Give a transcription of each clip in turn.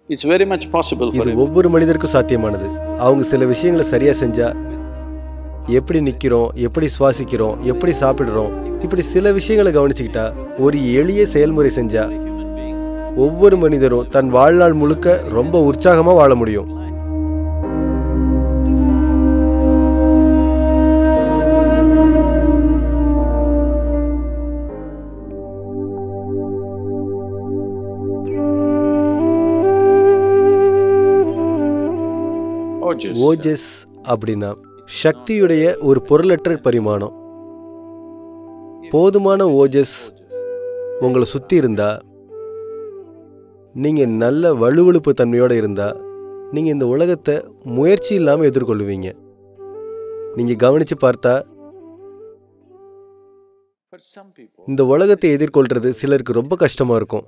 It's very much possible for இது everyone. ஒவ்வொரு மனிதருக்கும் சாத்தியமானது அவங்க சில விஷயங்களை சரியா செஞ்சா எப்படி நிக்கிறோம் எப்படி சுவாசிக்கிறோம் எப்படி சாப்பிடுறோம் இப்படி சில விஷயங்களை கவனிச்சுக்கிட்டா ஒரு எளிய செயல்முறை செஞ்சா ஒவ்வொரு மனிதரும் தன் வாழ்நாள் முழுக்க ரொம்ப உற்சாகமா வாழ முடியும் Ojas. ஓஜஸ் அப்படின்னா சக்தியுடைய ஒரு பொருளற்ற பரிமாணம் போதுமான ஓஜஸ் உங்களை சுற்றி இருந்தா நீங்கள் நல்ல வலுவழுப்பு தன்மையோட இருந்தா நீங்கள் இந்த உலகத்தை முயற்சி இல்லாமல் எதிர்கொள்ளுவீங்க நீங்கள் கவனித்து பார்த்தா For some people, இந்த உலகத்தை எதிர்கொள்றது சிலருக்கு ரொம்ப கஷ்டமாக இருக்கும்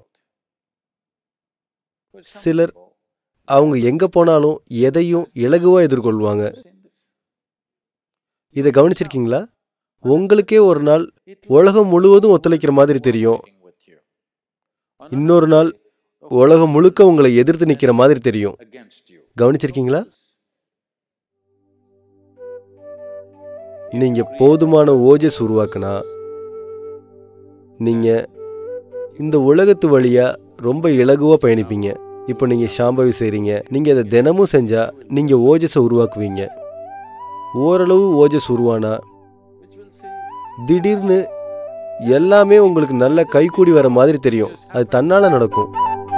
for some சிலர் people, அவங்க எங்கே போனாலும் எதையும் இலகுவாக எதிர்கொள்வாங்க seen this. இதை கவனிச்சிருக்கீங்களா உங்களுக்கே ஒரு நாள் It உலகம் முழுவதும் ஒத்துழைக்கிற மாதிரி தெரியும் working with you. இன்னொரு நாள் உலகம் முழுக்க உங்களை எதிர்த்து நிற்கிற மாதிரி தெரியும் Against you. கவனிச்சிருக்கீங்களா நீங்க போதுமான ஓஜஸ் உருவாக்குனா நீங்க இந்த உலகத்து வழியா ரொம்ப இலகுவா பயணிப்பீங்க இப்போ நீங்க சாம்பவி செய்றீங்க நீங்க அதை தினமும் செஞ்சா நீங்க ஓஜஸை உருவாக்குவீங்க ஓரளவு ஓஜஸ் உருவானா Which will say, திடீர்னு எல்லாமே உங்களுக்கு நல்ல கைகூடி வர மாதிரி தெரியும் அது தன்னால நடக்கும்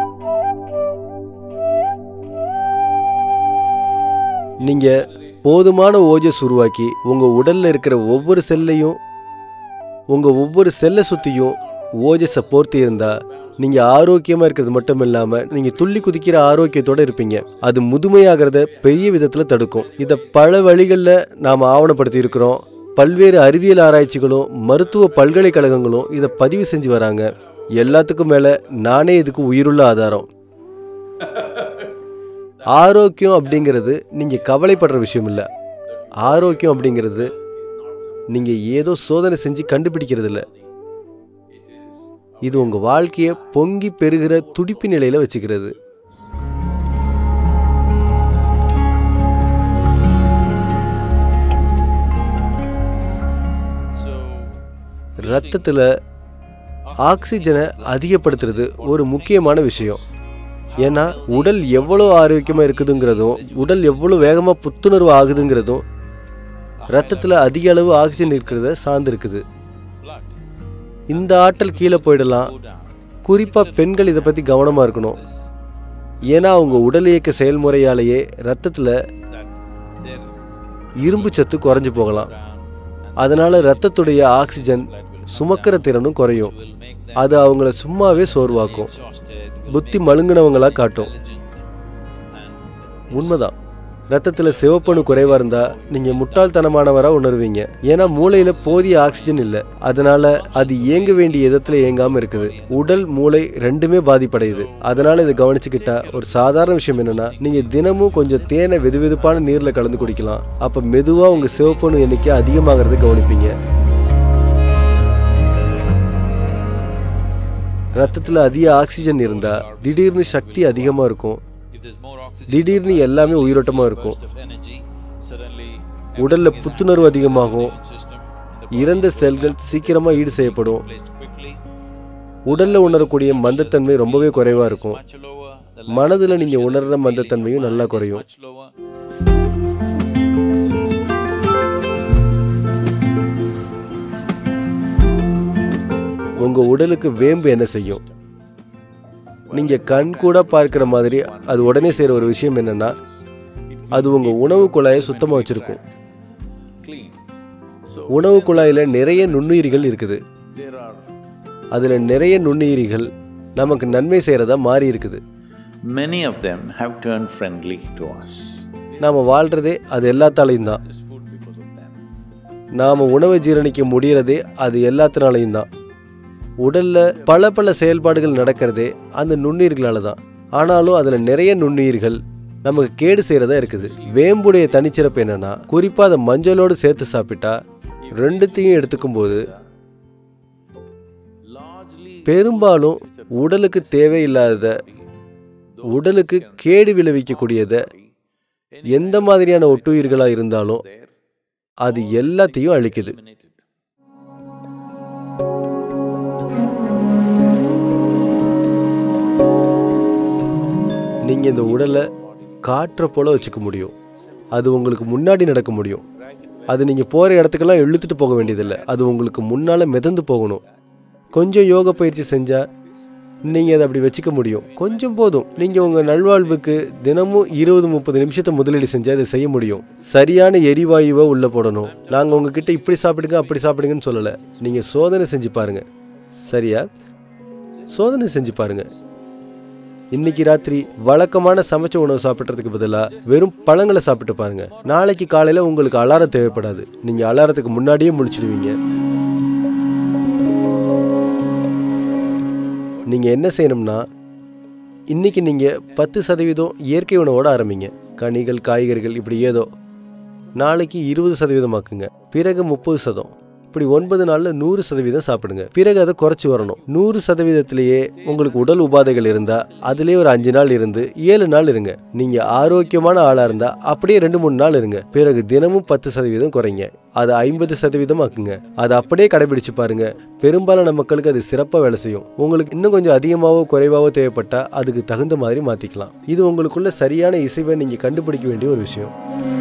நீங்க போதுமான ஓஜஸ் உருவாக்கி உங்க உடல்ல இருக்கிற ஒவ்வொரு செல்லையும் உங்க ஒவ்வொரு செல்லை சுத்தியும் ஓஜஸை போர்த்தி இருந்தா நீங்க ஆரோக்கியமா இருக்கிறது மட்டும் இல்லாம நீங்க துள்ளி குதிக்கிற ஆரோக்கியத்தோட இருப்பீங்க அது முதுமையாகிறத பெரிய விதத்துல தடுக்கும் இதை பல வழிகளில் நாம் ஆவணப்படுத்தி இருக்கிறோம் பல்வேறு அறிவியல் ஆராய்ச்சிகளும் மருத்துவ பல்கலைக்கழகங்களும் இதை பதிவு செஞ்சு வராங்க எல்லாத்துக்கும் மேல நானே இதுக்கு உயிருள்ள ஆதாரம் ஆரோக்கியம் அப்படிங்கிறது நீங்க கவலைப்படுற விஷயம் இல்லை ஆரோக்கியம் அப்படிங்கிறது நீங்க ஏதோ சோதனை செஞ்சு கண்டுபிடிக்கிறது இல்ல இது உங்க வாழ்க்கையை பொங்கி பெருகிற துடிப்பு நிலையில வச்சுக்கிறது so ரத்தத்துல ஆக்சிஜனை அதிகப்படுத்துறது ஒரு முக்கியமான விஷயம் ஏன்னா உடல் எவ்வளோ ஆரோக்கியமாக இருக்குதுங்கிறதும் உடல் எவ்வளோ வேகமாக புத்துணர்வு ஆகுதுங்கிறதும் ரத்தத்தில் அதிக அளவு ஆக்சிஜன் இருக்கிறத சார்ந்து இருக்குது blood இந்த ஆற்றல் கீழே போயிடலாம் go down. குறிப்பாக பெண்கள் இதை பற்றி கவனமாக இருக்கணும் ஏன்னா அவங்க உடல் இயக்க செயல்முறையாலேயே ரத்தத்தில் That their இரும்பு சத்து குறைஞ்சு போகலாம் down அதனால ரத்தத்துடைய ஆக்சிஜன் சுமக்கிற திறனும் குறையும் will make them அது அவங்கள சும்மாவே சோர்வாக்கும் exhausted, will புத்தி மழுங்கினவங்களா காட்டும் intelligent, and உண்மைதான் ரத்தத்தில் சிவப்பணு குறைவா இருந்தா நீங்க முட்டாள்தனமானவரா உணர்வீங்க ஏன்னா மூளையில போதிய ஆக்சிஜன் இல்லை அதனால அது இயங்க வேண்டிய விதத்துல இயங்காம இருக்குது உடல் மூளை ரெண்டுமே பாதிப்படையுது அதனால இதை கவனிச்சுக்கிட்டா ஒரு சாதாரண விஷயம் என்னன்னா நீங்க தினமும் கொஞ்சம் தேனை வெதுவெதுப்பான நீர்ல கலந்து குடிக்கலாம் அப்ப மெதுவா உங்க சிவப்பணு எண்ணிக்கை அதிகமாகிறத கவனிப்பீங்க ரத்தத்தில் அதிக ஆக்சிஜன் இருந்தா திடீர்னு சக்தி அதிகமா இருக்கும் if there's more oxygen, திடீர்னு எல்லாமே உயிரோட்டமா இருக்கும் burst of energy, suddenly உடல்ல புத்துணர்வு அதிகமாகும் system in the இறந்த செல்கள் சீக்கிரமா ஈடு செய்யப்படும் placed quickly, உடல்ல உணரக்கூடிய மந்தத்தன்மை ரொம்பவே குறைவா இருக்கும் much lower, the மனதுல நீங்க உணர்ற மந்தத்தன்மையும் நல்லா குறையும் much lower. உங்க உடலுக்கு வேம்பு என்ன செய்யும் நீங்க கண் கூட பார்க்கிற மாதிரி அது உடனே செய்யற ஒரு விஷயம் என்னன்னா அது உங்க உணவு குழாயை சுத்தமா வச்சிருக்கும் Clean. So உணவு குழாயில நிறைய நுண்ணுயிரிகள் இருக்குது there are அதுல நிறைய நுண்ணுயிரிகள் நமக்கு நன்மை செய்யறதா மாறி இருக்குது many of them have turned friendly to us. நாம வாழ்றதே அது எல்லாத்தாலையும் தான் This food because of them. நாம உணவை ஜீரணிக்க முடியறதே அது எல்லாத்தினாலையும் தான் உடல்ல பல பல செயல்பாடுகள் நடக்கிறதே அந்த நுண்ணுயிர்களால தான் ஆனாலும் அதுல நிறைய நுண்ணுயிர்கள் நமக்கு கேடு செய்யறதா இருக்குது வேம்புடைய தனிச்சிறப்பு என்னன்னா குறிப்பா அதை மஞ்சளோடு சேர்த்து சாப்பிட்டா ரெண்டுத்தையும் எடுத்துக்கும் போது Largely பெரும்பாலும் உடலுக்கு தேவையில்லாத உடலுக்கு கேடு விளைவிக்கக்கூடியதை எந்த மாதிரியான ஒட்டுயிர்களாக இருந்தாலும் அது எல்லாத்தையும் அழிக்குது நீங்கள் இந்த உடலை காற்றை போல வச்சுக்க முடியும் அது உங்களுக்கு முன்னாடி நடக்க முடியும் அது நீங்கள் போகிற இடத்துக்கெல்லாம் இழுத்துட்டு போக வேண்டியதில்லை அது உங்களுக்கு முன்னால் மிதந்து போகணும் கொஞ்சம் யோக பயிற்சி செஞ்சால் நீங்கள் அதை அப்படி வச்சுக்க முடியும் கொஞ்சம் போதும் நீங்கள் உங்கள் நல்வாழ்வுக்கு தினமும் இருபது முப்பது நிமிஷத்தை முதலீடு செஞ்சால் இதை செய்ய முடியும் சரியான எரிவாயுவை உள்ளே போடணும் நாங்கள் உங்ககிட்ட இப்படி சாப்பிடுங்க அப்படி சாப்பிடுங்கன்னு சொல்லலை நீங்கள் சோதனை செஞ்சு பாருங்கள் சரியா சோதனை செஞ்சு பாருங்கள் இன்னைக்கு ராத்திரி வழக்கமான சமைச்ச உணவு சாப்பிட்றதுக்கு பதிலாக வெறும் பழங்களை சாப்பிட்டு பாருங்க நாளைக்கு காலையில் உங்களுக்கு அலாரம் தேவைப்படாது நீங்கள் அலாரத்துக்கு முன்னாடியே முழிச்சிடுவீங்க நீங்கள் என்ன செய்யணும்னா இன்னைக்கு நீங்கள் பத்து சதவீதம் இயற்கை உணவோட ஆரம்பிங்க கனிகள் காய்கறிகள் இப்படி ஏதோ நாளைக்கு இருபது சதவீதமாக்குங்க பிறகு முப்பது சதம் இப்படி ஒன்பது நாளில் நூறு சதவீதம் சாப்பிடுங்க பிறகு அதை குறைச்சி வரணும் நூறு சதவீதத்திலேயே உங்களுக்கு உடல் உபாதைகள் இருந்தால் அதுலேயே ஒரு அஞ்சு நாள் இருந்து ஏழு நாள் இருங்க நீங்கள் ஆரோக்கியமான ஆளாக இருந்தால் அப்படியே ரெண்டு மூணு நாள் இருங்க பிறகு தினமும் பத்து சதவீதம் குறைங்க அதை ஐம்பது சதவீதம் ஆக்குங்க அதை அப்படியே கடைபிடிச்சு பாருங்க பெரும்பாலான மக்களுக்கு அது சிறப்பாக வேலை செய்யும் உங்களுக்கு இன்னும் கொஞ்சம் அதிகமாகவோ குறைவாகவோ தேவைப்பட்டால் அதுக்கு தகுந்த மாதிரி மாற்றிக்கலாம் இது உங்களுக்குள்ள சரியான இசைவை நீங்கள் கண்டுபிடிக்க வேண்டிய ஒரு விஷயம்